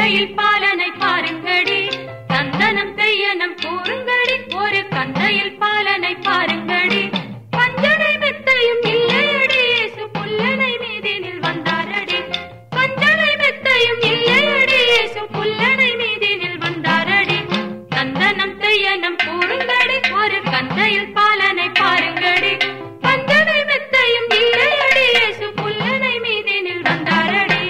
கந்தையில் பாலனை பாருங்கடி சந்தனம் தையனம் கூறுங்கடி ஒரு கந்தையில் பாலனை பாருங்கடி பஞ்சனை மெத்தையும் இல்லையடி இயேசு புல்லனை மீதினில் வந்தாரடி பஞ்சனை மெத்தையும் இல்லையடி இயேசு புல்லனை மீதினில் வந்தாரடி சந்தனம் தையனம் கூறுங்கடி ஒரு கந்தையில் பாலனை பாருங்கடி பஞ்சனை மெத்தையும் இல்லையடி இயேசு புல்லனை மீதினில் வந்தாரடி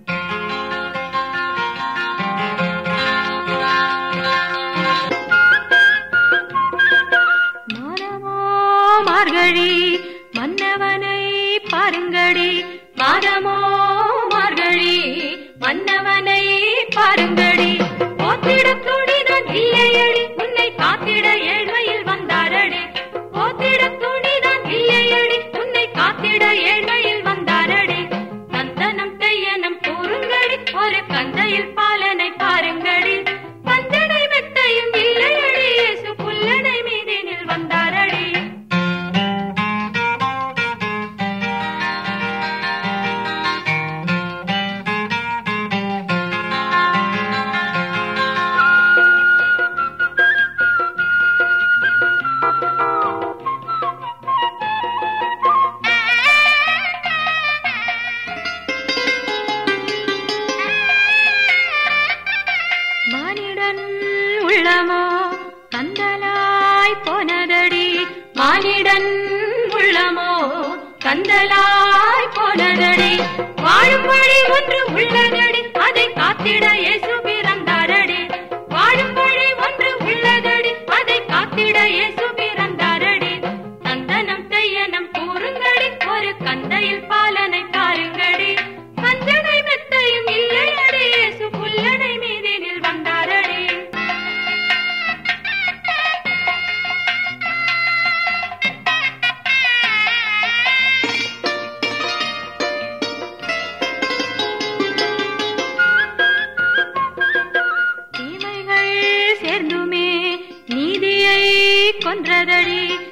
மாதமோ மார்கழி மன்னவனை பாருங்கடி மாதமோ மார்கழி மன்னவனை பாருங்கடி போத்திட துணிதான் இல்லையடி உன்னை காத்திட ஏழ்மையில் வந்தாரடி போத்திட துணிதான் இல்லையடி உன்னை காத்திட ஏழ்மையில் வந்தாரடி நந்தனம் தையனம் கூறுங்கடி ஒரு கந்தையில் பாலனை பாருங்கடி பஞ்சனை மெத்தையும் இல்லையடி இயேசு புல்லனை மீதினில் வந்தாரடி மானிடன் உள்ளமோ கந்தலாய் போனதடி மானிடன் உள்ளமோ கந்தலாய் போனதடி வாழும் வழி ஒன்று உள்ளதடி அதை காத்திட இயேசு பிறந்தாரடி வாழும் வழி ஒன்று உள்ளதடி அதை காத்திட இயேசு பிறந்தாரடி சந்தனம் தையனம் கூறுங்கடி ஒரு கந்தையில் பாலனை பாருங்கடி பஞ்சனை மெத்தையும் இல்லையடி இயேசு புல்லனை மீதினில் வந்தாரடி தீமைகள் சேர்ந்துமே நீதியை கொன்றதடி